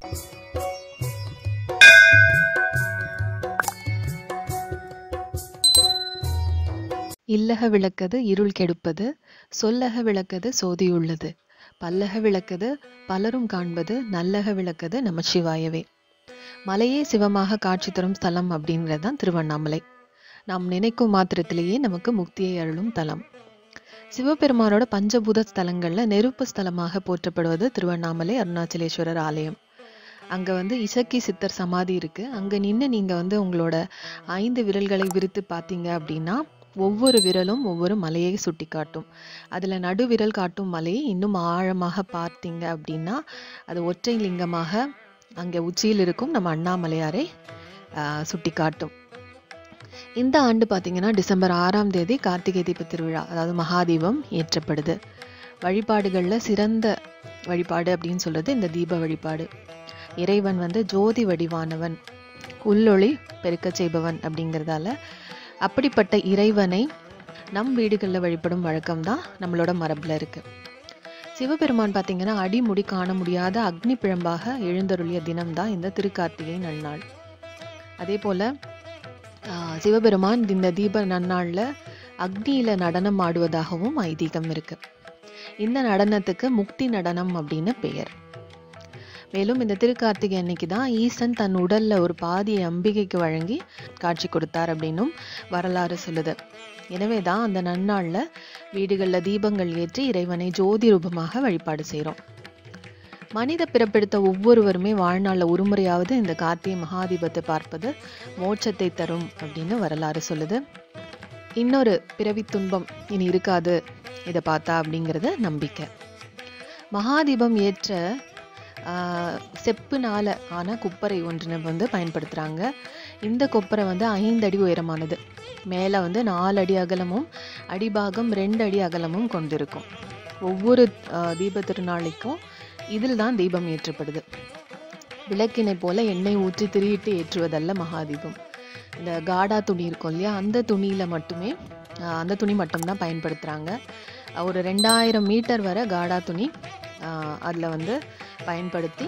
இல்லக விளக்கது இருள் கெடுப்பது சொல்லக விளக்கது சோதியுள்ளது பல்லக விளக்கது பலரும் காண்பது நல்லக விளக்கது நமச்சிவாயவே மலையே சிவமாக காட்சி தரும் ஸ்தலம் அப்படின்றது தான் திருவண்ணாமலை நாம் நினைக்கும் மாத்திரத்திலேயே நமக்கு முக்தியை அருளும் தலம் சிவபெருமானோட பஞ்சபூத ஸ்தலங்கள்ல நெருப்பு ஸ்தலமாக போற்றப்படுவது திருவண்ணாமலை அருணாச்சலேஸ்வரர் ஆலயம் அங்க வந்து இசக்கி சித்தர் சமாதி இருக்கு அங்க நின்று நீங்க வந்து உங்களோட ஐந்து விரல்களை விரித்து பார்த்தீங்க அப்படின்னா ஒவ்வொரு விரலும் ஒவ்வொரு மலையை சுட்டி காட்டும் அதுல நடுவிரல் காட்டும் மலையை இன்னும் ஆழமாக பார்த்தீங்க அப்படின்னா அது ஒற்றை லிங்கமாக அங்கே உச்சியில் இருக்கும் நம்ம அண்ணாமலையாரை ஆஹ், சுட்டி காட்டும் இந்த ஆண்டு பார்த்தீங்கன்னா டிசம்பர் ஆறாம் தேதி கார்த்திகை தீப திருவிழா அதாவது மகாதீபம் ஏற்றப்படுது வழிபாடுகள்ல சிறந்த வழிபாடு அப்படின்னு சொல்றது இந்த தீப வழிபாடு இறைவன் வந்து ஜோதி வடிவானவன் உள்ளொளி பெருக்கச் செய்பவன் அப்படிங்கிறதால அப்படிப்பட்ட இறைவனை நம் வீடுகளில் வழிபடும் வழக்கம் தான் நம்மளோட மரபில் இருக்கு சிவபெருமான் பார்த்தீங்கன்னா அடிமுடி காண முடியாத அக்னி பிழம்பாக எழுந்தருளிய தினம்தான் இந்த திருக்கார்த்திகை நன்னாள் அதே போல ஆஹ், சிவபெருமான் இந்த தீப நன்னாள்ல அக்னியில நடனம் ஆடுவதாகவும் ஐதீகம் இருக்கு இந்த நடனத்துக்கு முக்தி நடனம் அப்படின்னு பெயர் மேலும் இந்த திருக்கார்த்திகை அன்னைக்கு தான் ஈசன் தன் உடல்ல ஒரு பாதியை அம்பிகைக்கு வழங்கி காட்சி கொடுத்தார் அப்படின்னும் வரலாறு சொல்லுது எனவே தான் அந்த நன்னாள்ல வீடுகள்ல தீபங்கள் ஏற்றி இறைவனை ஜோதி ரூபமாக வழிபாடு செய்றோம் மனித பிறப்பெடுத்த ஒவ்வொருவருமே வாழ்நாள்ல ஒருமுறையாவது இந்த கார்த்திகை மகாதீபத்தை பார்ப்பது மோட்சத்தை தரும் அப்படின்னு வரலாறு சொல்லுது இன்னொரு பிறவி துன்பம் இனி இருக்காது இதை பார்த்தா அப்படிங்கிறது நம்பிக்கை மகாதீபம் ஏற்ற ஆஹ், செப்புனால ஆன குப்பரை ஒன்றினை வந்து பயன்படுத்துறாங்க இந்த கொப்பரை வந்து ஐந்து அடி உயரமானது மேலே வந்து நாலு அடி அகலமும் அடிபாகம் ரெண்டு அடி அகலமும் கொண்டிருக்கும் ஒவ்வொரு ஆஹ், தீப திருநாளைக்கும் இதில் தான் தீபம் ஏற்றப்படுது விளக்கினை போல எண்ணெய் ஊற்றி திரியிட்டு ஏற்றுவதல்ல மகாதீபம் இந்த காடா துணி இருக்கும் இல்லையா அந்த துணியில மட்டுமே ஆஹ், அந்த துணி மட்டும்தான் பயன்படுத்துறாங்க அஹ் ஒரு ரெண்டாயிரம் மீட்டர் வரை காடா துணி ஆஹ், அதுல வந்து பயன்படுத்தி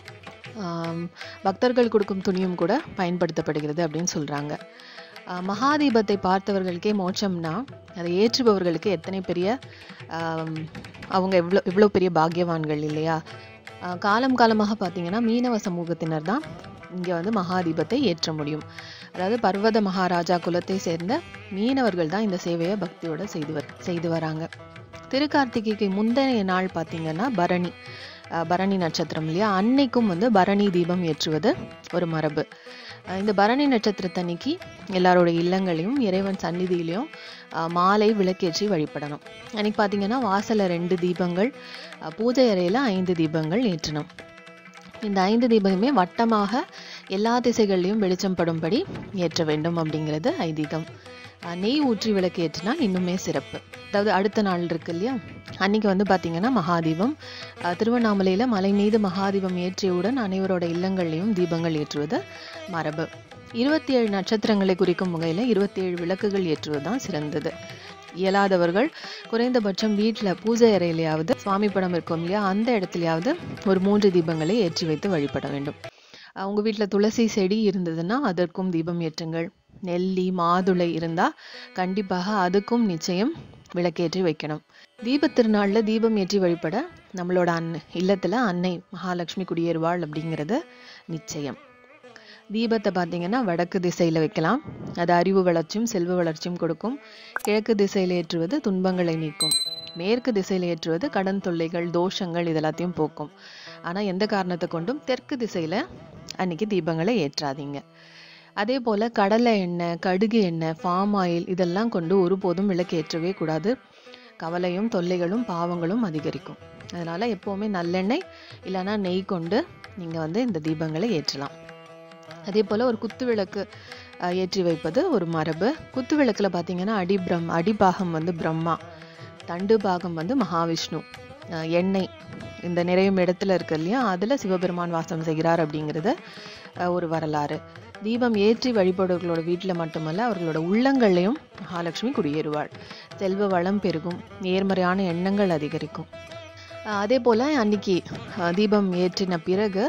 ஆம், பக்தர்கள் கொடுக்கும் துணியும் கூட பயன்படுத்தப்படுகிறது அப்படின்னு சொல்றாங்க ஆஹ், மகாதீபத்தை பார்த்தவர்களுக்கே மோட்சம்னா அதை ஏற்றுபவர்களுக்கு எத்தனை பெரிய ஆம், அவங்க எவ்வளோ எவ்வளோ பெரிய பாக்கியவான்கள் இல்லையா ஆஹ், காலம் காலமாக பார்த்தீங்கன்னா மீனவ சமூகத்தினர் தான் இங்கே வந்து மகாதீபத்தை ஏற்ற முடியும் அதாவது பர்வத மகாராஜா குலத்தை சேர்ந்த மீனவர்கள் தான் இந்த சேவையை பக்தியோட செய்து வர் செய்து வராங்க திருக்கார்த்திகைக்கு முந்தைய நாள் பார்த்தீங்கன்னா பரணி அஹ் பரணி நட்சத்திரம் இல்லையா அன்னைக்கும் வந்து பரணி தீபம் ஏற்றுவது ஒரு மரபு அஹ் இந்த பரணி நட்சத்திரத்தன்னைக்கு எல்லாரோட இல்லங்களையும் இறைவன் சந்நிதியிலையும் அஹ் மாலை விளக்கேற்றி வழிபடணும் அன்னைக்கு பார்த்தீங்கன்னா வாசல்ல ரெண்டு தீபங்கள் அஹ் பூஜை அறையில ஐந்து தீபங்கள் ஏற்றணும் இந்த ஐந்து தீபமே வட்டமாக எல்லா திசைகள்லையும் வெளிச்சம் படும்படி ஏற்ற வேண்டும் அப்படிங்கிறது ஐதீகம் அஹ் நெய் ஊற்றி விளக்கு ஏற்றினா இன்னுமே சிறப்பு அதாவது அடுத்த நாள் இருக்கு இல்லையா அன்னைக்கு வந்து பார்த்தீங்கன்னா மகாதீபம் அஹ் திருவண்ணாமலையில மலை மீது மகாதீபம் ஏற்றியவுடன் அனைவரோட இல்லங்கள்லையும் தீபங்கள் ஏற்றுவது மரபு இருபத்தி ஏழு நட்சத்திரங்களை குறிக்கும் வகையில இருபத்தி ஏழு விளக்குகள் ஏற்றுவது தான் சிறந்தது இயலாதவர்கள் குறைந்தபட்சம் வீட்ல பூஜை அறையிலையாவது சுவாமி படம் இருக்கும் இல்லையா அந்த இடத்துலயாவது ஒரு மூன்று தீபங்களை ஏற்றி வைத்து வழிபட வேண்டும் அஹ் உங்க வீட்ல துளசி செடி இருந்ததுன்னா அதற்கும் தீபம் ஏற்றுங்கள் நெல்லி மாதுளை இருந்தா கண்டிப்பாக அதுக்கும் நிச்சயம் விளக்கேற்றி வைக்கணும் தீபத் திருநாள்ல தீபம் ஏற்றி வழிபட நம்மளோட அன்னை இல்லத்துல அன்னை மகாலட்சுமி குடியேறுவாள் அப்படிங்கிறது நிச்சயம் தீபத்தை பார்த்தீங்கன்னா வடக்கு திசையில வைக்கலாம் அது அறிவு வளர்ச்சியும் செல்வ வளர்ச்சியும் கொடுக்கும் கிழக்கு திசையில ஏற்றுவது துன்பங்களை நீக்கும் மேற்கு திசையில ஏற்றுவது கடன் தொல்லைகள் தோஷங்கள் இது எல்லாத்தையும் போக்கும் ஆனா எந்த காரணத்தை கொண்டும் தெற்கு திசையில அன்னைக்கு தீபங்களை ஏற்றாதீங்க அதே போல கடலை எண்ணெய் கடுகு எண்ணெய் ஃபார்ம் ஆயில் இதெல்லாம் கொண்டு ஒருபோதும் விளக்கு ஏற்றவே கூடாது கவலையும் தொல்லைகளும் பாவங்களும் அதிகரிக்கும் அதனால எப்பவுமே நல்லெண்ணெய் இல்லைன்னா நெய் கொண்டு நீங்க வந்து இந்த தீபங்களை ஏற்றலாம் அதே போல ஒரு குத்து விளக்கு அஹ், ஏற்றி வைப்பது ஒரு மரபு குத்து விளக்குல பாத்தீங்கன்னா அடி பிரம் அடிபாகம் வந்து பிரம்மா தண்டு பாகம் வந்து மகாவிஷ்ணு அஹ், எண்ணெய் இந்த நிறையும் இடத்துல இருக்கு இல்லையா அதுல சிவபெருமான் வாசம் செய்கிறார் அப்படிங்கிறது அஹ், ஒரு வரலாறு தீபம் ஏற்றி வழிபடுவர்களோட வீட்டுல மட்டுமல்ல அவர்களோட உள்ளங்கள்லயும் மகாலட்சுமி குடியேறுவாள் செல்வ வளம் பெருகும் நேர்மறையான எண்ணங்கள் அதிகரிக்கும் அஹ் அதே போல அன்னைக்கு அஹ் தீபம் ஏற்றின பிறகு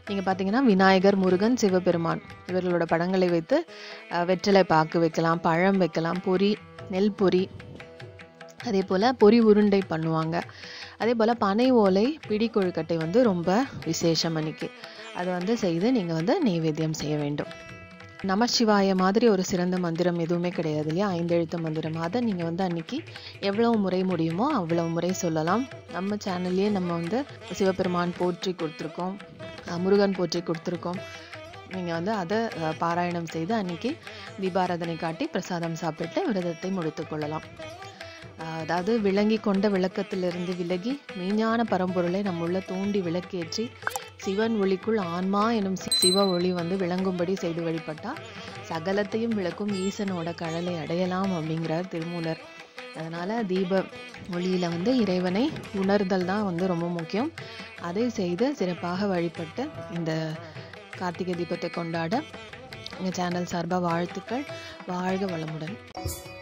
நீங்கள் பார்த்தீங்கன்னா விநாயகர் முருகன் சிவபெருமான் இவர்களோட படங்களை வைத்து அஹ், வெற்றிலை பாக்கு வைக்கலாம் பழம் வைக்கலாம் பொரி நெல் பொரி அதே போல் பொரி உருண்டை பண்ணுவாங்க அதே போல் பனை ஓலை பிடி கொழுக்கட்டை வந்து ரொம்ப விசேஷம் அன்னைக்கு அதை வந்து செய்து நீங்கள் வந்து நெய்வேத்தியம் செய்ய வேண்டும் நமச்சிவாய மாதிரி ஒரு சிறந்த மந்திரம் எதுவுமே கிடையாது இல்லையா ஐந்தெழுத்து மந்திரம் அதை நீங்கள் வந்து அன்னைக்கு எவ்வளவு முறை முடியுமோ அவ்வளவு முறை சொல்லலாம் நம்ம சேனல்லையே நம்ம வந்து சிவபெருமான் போற்றி கொடுத்துருக்கோம் அஹ் முருகன் போற்றி கொடுத்துருக்கோம் நீங்கள் வந்து அதை அஹ், பாராயணம் செய்து அன்னைக்கு தீபாராதனை காட்டி பிரசாதம் சாப்பிட்டு விரதத்தை முடித்துக் கொள்ளலாம் ஆஹ் அதாவது விளங்கி கொண்ட விளக்கத்திலிருந்து விலகி மெய்ஞான பரம்பொருளை நம்முள்ள தூண்டி விளக்கேற்றி சிவன் ஒளிக்குள் ஆன்மா எனும் சி- சிவ ஒளி வந்து விளங்கும்படி செய்து வழிபட்டா சகலத்தையும் விளக்கும் ஈசனோட கடலை அடையலாம் அப்படிங்கிறார் திருமூலர் அதனால தீப ஒளியில வந்து இறைவனை உணர்தல் தான் வந்து ரொம்ப முக்கியம் அதை செய்து சிறப்பாக வழிபட்டு இந்த கார்த்திகை தீபத்தை கொண்டாட எங்கள் சேனல் சார்பாக வாழ்த்துக்கள் வாழ்க வளமுடன்